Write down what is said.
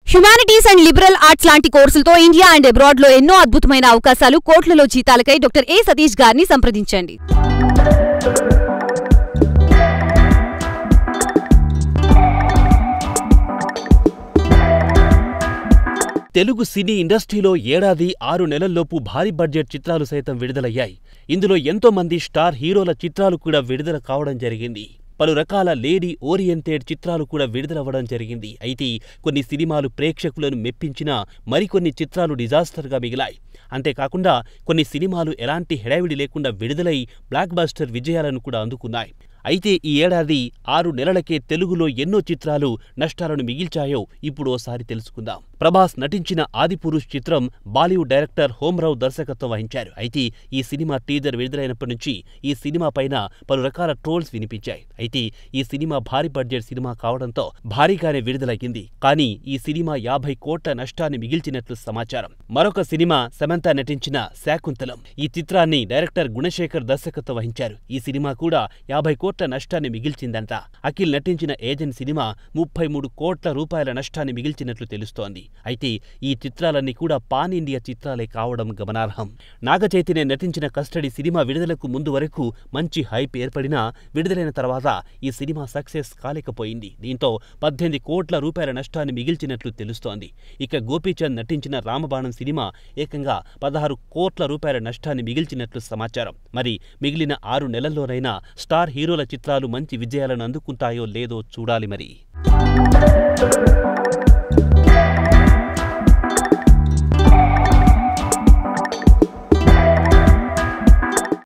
humanities and liberal arts లాంటి కోర్సులతో India and abroad లో ఎన్నో అద్భుతమైన అవకాశాలు కోట్లలో జీతాలకై డాక్టర్ ఏ సతీష్ గారిని సంప్రదించండి తెలుగు సినీ ఇండస్ట్రీలో ఏడాది ఆరు నెలల్లోపు భారీ బడ్జెట్ చిత్రాలు సైతం విడుదలయ్యాయి ఇందులో ఎంతో మంది స్టార్ హీరోల చిత్రాలు కూడా విడుదల కావడం జరిగింది పలు రకాల లేడీ ఓరియంటెడ్ చిత్రాలు కూడా విడుదలవ్వడం జరిగింది అయితే కొన్ని సినిమాలు ప్రేక్షకులను మెప్పించినా మరికొన్ని చిత్రాలు డిజాస్టర్గా మిగిలాయి అంతేకాకుండా కొన్ని సినిమాలు ఎలాంటి హెడావిడి లేకుండా విడుదలై బ్లాక్ బస్టర్ విజయాలను కూడా అందుకున్నాయి అయితే ఈ ఏడాది ఆరు నెలలకే తెలుగులో ఎన్నో చిత్రాలు నష్టాలను మిగిల్చాయో ఇప్పుడు ఓసారి తెలుసుకుందాం ప్రభాస్ నటించిన ఆదిపురుష్ చిత్రం బాలీవుడ్ డైరెక్టర్ హోమ్రావు దర్శకత్వం వహించారు అయితే ఈ సినిమా టీజర్ విడుదలైనప్పటి నుంచి ఈ సినిమా పైన పలు రకాల ట్రోల్స్ వినిపించాయి అయితే ఈ సినిమా భారీ బడ్జెట్ సినిమా కావడంతో భారీగానే విడుదలయ్యింది కానీ ఈ సినిమా యాభై కోట్ల నష్టాన్ని మిగిల్చినట్లు సమాచారం మరొక సినిమా సమంత నటించిన శాకుంతలం ఈ చిత్రాన్ని డైరెక్టర్ గుణశేఖర్ దర్శకత్వం వహించారు ఈ సినిమా కూడా యాభై కోట్ల నష్టాన్ని మిగిల్చిందంట అఖిల్ నటించిన ఏజెంట్ సినిమా ముప్పై మూడు కోట్ల రూపాయల నష్టాన్ని మిగిల్చినట్లు తెలుస్తోంది అయితే ఈ చిత్రాలన్నీ కూడా పాన్ ఇండియా చిత్రాలే కావడం గమనార్హం నాగచైతన్య నటించిన కస్టడీ సినిమా విడుదలకు ముందు వరకు మంచి హైప్ ఏర్పడినా విడుదలైన తర్వాత ఈ సినిమా సక్సెస్ కాలేకపోయింది దీంతో పద్దెనిమిది కోట్ల రూపాయల నష్టాన్ని మిగిల్చినట్లు తెలుస్తోంది ఇక గోపీచంద్ నటించిన రామబాణం సినిమా ఏకంగా పదహారు కోట్ల రూపాయల నష్టాన్ని మిగిల్చినట్లు సమాచారం మరి మిగిలిన ఆరు నెలల్లోనైనా స్టార్ హీరోల చిత్రాలు మంచి విజయాలను అందుకుంటాయో లేదో చూడాలి మరి